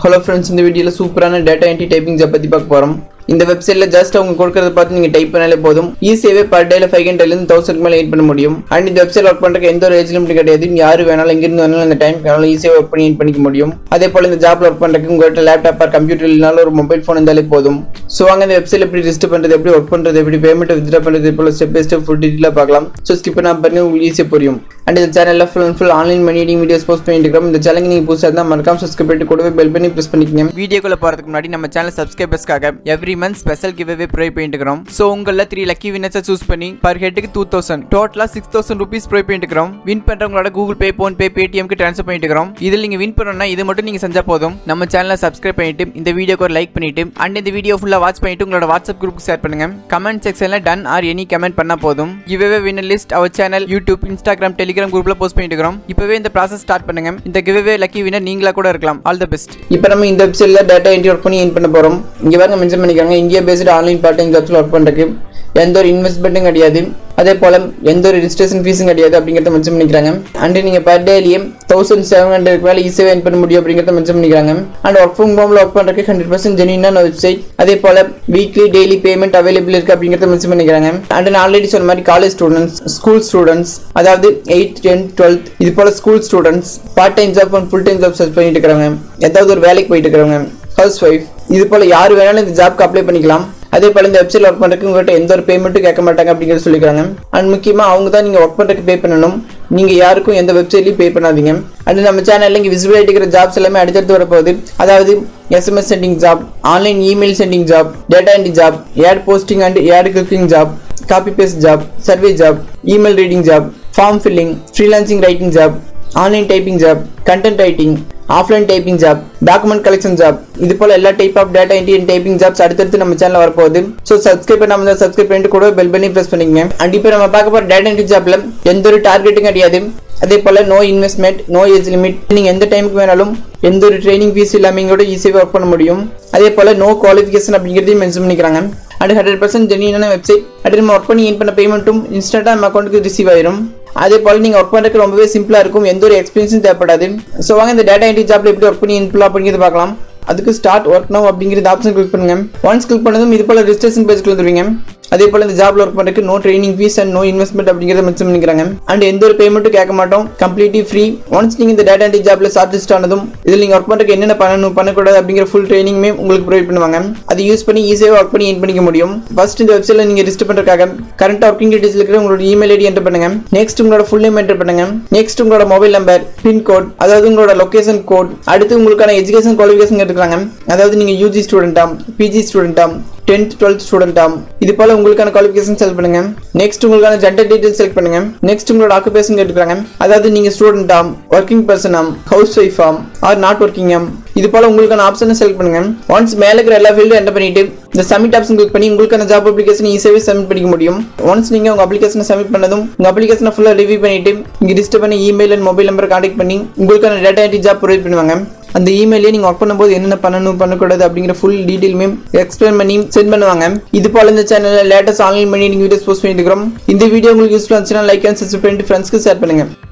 hello friends இந்த வீடியோவில் சூப்பரான டேட்டா என்ட்ரி டைப்பிங் ஜாப் பற்றி பார்க்க போகிறோம் இந்த வெப்சைட்டில் ஜஸ்ட் அவங்க கொடுக்கறத பார்த்து நீங்கள் டைப் பண்ணாலே போதும் ஈஸியாகவே பர் டேல ஃபைவ் ஹண்ட்ரட்லேருந்து தௌசண்ட் மேலே எயிட் பண்ண முடியும் அண்ட் இந்த வெப்சைட் ஒர்க் பண்ணுறதுக்கு எந்த ஒரு ஏஜ் லிமிட் கிடையாது யார் வேணாலும் எங்கேருந்து வேணாலும் இந்த டைம் வேணாலும் ஈஸியாக ஒர்க் பண்ணி earn பண்ணிக்க முடியும் அதே போல் இந்த ஜாப்ல ஒர்க் பண்ணுறதுக்கு உங்கள்கிட்ட லேப்டாப் ஆர் கம்ப்யூட்டர் இல்லைனாலும் ஒரு மொபைல் ஃபோன் இருந்தாலே போதும் ஸோ அங்கே இந்த வெப்சைட் எப்படி ரிஜிஸ்டர் பண்ணுறது எப்படி ஒர்க் பண்ணுறது எப்படி பேமெண்ட் வித்ரா பண்ணுறது இது போல ஸ்டெப் பை ஸ்டெப் ஃபுல் டீட்டெயிலாக பார்க்கலாம் ஸோ ஸ்கிப் பண்ணாம பாருங்க உங்களுக்கு ஈஸியாக புரியும் அண்ட் இந்த சேனலில் full and full online money videos post பண்ணிட்டு இருக்கிறோம் இந்த சேனல் நீங்கள் புதுசாக இருந்தால் மறக்காம சப்ஸ்கிரைப் பண்ணிட்டு கூடவே பெல் பண்ணி ப்ரெஸ் பண்ணிக்கங்க வீடியோக்குள்ள போறதுக்கு முன்னாடி நம்ம சேனல் சப்ஸ்கிரைபர்ஸ்க்காக every month special giveaway provide பண்ணிட்டு இருக்கிறோம் ஸோ உங்களில் த்ரீ லக்கி வினர்ஸை சூஸ் பண்ணி பர் ஹெட்டுக்கு டூ தௌசண்ட் டோட்டலாக சிக்ஸ் தௌசண்ட் ருபீஸ் ப்ரொவைட் பண்ணிட்டு இருக்கிறோம் வின் பண்றவங்களோட கூகுள் பே போன் பே பேடிஎம்க்கு ட்ரான்ஸ்ஃபர் பண்ணிட்டு இருக்கிறோம் இதில் நீங்க வின் பண்ணணும்னா இது மட்டும் நீங்க செஞ்சா போதும் நம்ம சேனலை சப்ஸ்கிரைப் பண்ணிட்டு இந்த வீடியோக்கு ஒரு லைக் பண்ணிட்டு அண்ட் இந்த வீடியோ ஃபுல்லா வாட்ச் பண்ணிட்டு உங்களோட வாட்ஸ்அப் குரூப் ஷேர் பண்ணுங்க கமெண்ட் செக்ஷன்ல டன் ஆர் எனி கமெண்ட் பண்ணா போதும் giveaway winner list our channel YouTube Instagram Telegram குரூப்ல போஸ்ட் பண்ணிட்டு இருக்கிறோம் இப்பவே இந்த ப்ராசஸ் ஸ்டார்ட் பண்ணுங்க இந்த கிவ்வே லக்கி வினர் நீங்களா கூட இருக்கலாம் ஆல் த பெஸ்ட் இப்போ நம்ம இந்த வெப்சைட்டில் டேட்டா என்ட்ரி ஒர்க் பண்ணி ஏன் பண்ண போகிறோம் இங்கே பாருங்க மென்ஷன் பண்ணிக்கிறாங்க India based online part time ஜாப்ஸில் ஒர்க் பண்ணுறதுக்கு எந்த ஒரு இன்வெஸ்ட்மெண்ட்டும் கிடையாது அதே போல் எந்த ஒரு ரிஜிஸ்ட்ரேஷன் ஃபீஸும் கிடையாது அப்படிங்கிறத மென்ஷன் பண்ணிக்கிறாங்க அண்ட் நீங்கள் பர் டேலியே தௌசண்ட் செவன் ஹண்ட்ரட் மேலே ஈஸியாக ஏர்ன் பண்ண முடியும் அப்படிங்கிறத மென்ஷன் பண்ணிக்கிறாங்க அண்ட் ஒர்க் ஃப்ரம் ஹோமில் ஒர்க் பண்ணுறதுக்கு ஹண்ட்ரட் பர்சன்ட் ஜெனியூனான வெப்சைட் அதே போல் வீக்லி டெய்லி பேமெண்ட் அவைலபிள் இருக்குது அப்படிங்கிறத மென்ஷன் பண்ணிக்கிறாங்க அண்ட் நான் ஆல்ரெடி சொன்ன மாதிரி காலேஜ் ஸ்டூடெண்ட்ஸ் ஸ்கூல் ஸ்டூடெண்ட்ஸ் அதாவது எயித் டென்த் டுவெல்த் இது போல் school students part time job and full time job search பண்ணிட்டு இருக்கிறவங்க ஏதாவது ஒரு வேலைக்கு போயிட்டு இருக்கிறவங்க ஹவுஸ் ஒய்ஃப் இது போல் யார் வேணாலும் இந்த ஜாப்க்கு அப்ளை பண்ணிக்கலாம் அதே போல் இந்த வெப்சைட் ஒர்க் பண்ணுறதுக்கு உங்கள்கிட்ட எந்த ஒரு பேமெண்ட்டும் கேட்க மாட்டாங்க அப்படிங்கிறது சொல்லிக்கிறாங்க அண்ட் முக்கியமாக அவங்க தான் நீங்கள் ஒர்க் பண்ணுறதுக்கு பே பண்ணணும் நீங்கள் யாருக்கும் எந்த வெப்சைட்லையும் பே பண்ணாதீங்க அண்ட் நம்ம சேனலில் இங்கே விசிபிலிட்டி இருக்கிற ஜாப்ஸ் எல்லாமே அடுத்தடுத்து வரப்போகுது அதாவது SMS sending job online email sending job data entry job ad posting and ad clicking job copy paste job survey job email reading job form filling freelancing writing job online typing job content writing offline typing job document collection job இது போல எல்லா type of data entry and typing jobs அடுத்தடுத்து நம்ம channel வரப்போகுது so subscribe பண்ணாம இருந்தால் subscribe பண்ணிட்டு கூட பெல் பண்ணி ப்ரெஸ் பண்ணிக்கங்க அண்ட் இப்போ நம்ம பார்க்க போகிற டேட்டா என்ட்ரி ஜாப்ல எந்த ஒரு டார்கெட்டும் கிடையாது அதே போல் no investment no age limit நீங்கள் எந்த டைமுக்கு வேணாலும் எந்த ஒரு ட்ரைனிங் ஃபீஸ் இல்லாமல் கூட ஈஸியாக ஒர்க் பண்ண முடியும் அதே போல் நோ குவாலிஃபிகேஷன் அப்படிங்கிறதையும் மென்ஷன் பண்ணிக்கிறாங்க அண்ட் ஹண்ட்ரட் பர்சன்ட் ஜெனியூனான வெப்சைட் அண்ட் நம்ம ஒர்க் பண்ணி ஏன் பண்ண பேமெண்ட்டும் இன்ஸ்டண்ட்டாக நம்ம அக்கௌண்ட்டுக்கு ரிசீவ் ஆயிரும் அதே போல் நீங்கள் ஒர்க் பண்ணுறதுக்கு ரொம்பவே சிம்பிளாக இருக்கும் எந்த ஒரு எக்ஸ்பீரியன்ஸும் தேவைப்படாது ஸோ வாங்க இந்த டேட்டா என்ட்ரி ஜாப்ல எப்படி ஒர்க் பண்ணி இன்புலாம் அப்படிங்கிறது பார்க்கலாம் அதுக்கு ஸ்டார்ட் ஒர்க் நோ அப்படிங்கிறது ஆப்ஷன் கிளிக் பண்ணுங்க ஒன்ஸ் கிளிக் பண்ணதும் இது போல ரிஜிஸ்ட்ரேஷன் பேஜ்க்கு வந்துருவீங்க அதே போல இந்த ஜாப்ல ஒர்க் பண்ணுறதுக்கு no training fees and no investment அப்படிங்கிறத மென்ஷன் பண்ணிக்கிறாங்க அண்ட் எந்த ஒரு பேமெண்ட்டும் கேட்க மாட்டோம் கம்ப்ளீட்லி ஃப்ரீ ஒன்ஸ் நீங்கள் இந்த டேட்டா என்ட்ரி ஜாப்ல ஷார்ட் லிஸ்ட் ஆனதும் இதில் நீங்கள் ஒர்க் பண்ணுறதுக்கு என்னென்ன பண்ணணும் பண்ணக்கூடாது அப்படிங்கிற ஃபுல் ட்ரைனிங்குமே உங்களுக்கு ப்ரொவைட் பண்ணுவாங்க அதை யூஸ் பண்ணி ஈஸியாக ஒர்க் பண்ணி என் பண்ணிக்க முடியும் ஃபர்ஸ்ட் இந்த வெப்சைட்ல நீங்கள் ரிஜிஸ்டர் பண்ணுறதுக்காக கரண்ட் ஒர்க்கிங் டீடைல்ஸ் இருக்கிற உங்களோட இமெயில் ஐடி என்டர் பண்ணுங்க நெக்ஸ்ட் உங்களோட ஃபுல் நேம் என்டர் பண்ணுங்க நெக்ஸ்ட் உங்களோட மொபைல் நம்பர் பின் கோட் அதாவது உங்களோட லொகேஷன் கோட் அடுத்து உங்களுக்கான எஜுகேஷன் குவாலிஃபிகேஷன் எடுக்கிறாங்க அதாவது நீங்கள் யூஜி ஸ்டூடெண்ட்டாம் பிஜி ஸ்டூடெண்ட்டாம் டென்த் டுவெல்த் ஸ்டூடெண்ட்டாம் இது போல உங்களுக்கான குவாலிஃபிகேஷன் செலக்ட் பண்ணுங்க நெக்ஸ்ட் உங்களுக்கான ஜெண்டர் டீடைல்ஸ் செலக்ட் பண்ணுங்க நெக்ஸ்ட் உங்களோட ஆக்குபேஷன் எடுக்கிறாங்க அதாவது நீங்க ஸ்டூடெண்டாம் ஒர்க்கிங் பர்சனாம் ஹவுஸ் ஒய்ஃபாம் ஆர் நாட் ஒர்க்கிங்காம் இது போல உங்களுக்கான ஆப்ஷனை செலக்ட் பண்ணுங்க ஒன்ஸ் மேல இருக்கிற எல்லா ஃபீல்டும் என்டர் பண்ணிட்டு இந்த சப்மிட் ஆப்ஷன் கிளிக் பண்ணி உங்களுக்கான ஜாப் அப்ளிகேஷன் ஈஸியாகவே சப்மிட் பண்ணிக்க முடியும் ஒன்ஸ் நீங்க உங்க அப்ளிகேஷனை சப்மிட் பண்ணதும் உங்க அப்ளிகேஷனை ஃபுல்லாக ரிவ்யூ பண்ணிட்டு இங்க ரிஜிஸ்டர் பண்ணி email and mobile number contact பண்ணி உங்களுக்கான டேட்டா என்ட்ரி ஜாப் ப்ரொவைட் பண்ணுவாங்க அந்த இமெயிலே நீங்கள் ஒர்க் பண்ணும்போது என்னென்ன பண்ணணும் பண்ணக்கூடாது அப்படிங்கிற ஃபுல் டீட்டெயிலுமே எக்ஸ்பிளைன் பண்ணி சென்ட் பண்ணுவாங்க இது போல இந்த சேனலில் லேட்டஸ்ட் ஆன்லைன் பண்ணி நீங்கள் வீடியோஸ் போஸ்ட் பண்ணிட்டு இருக்கிறோம் இந்த வீடியோ உங்களுக்கு யூஸ்ஃபுல்லாக இருந்துச்சுன்னா லைக் அண்ட் சப்ஸ்கிரைப் பண்ணிட்டு ஃப்ரெண்ட்ஸ்க்கு ஷேர் பண்ணுங்க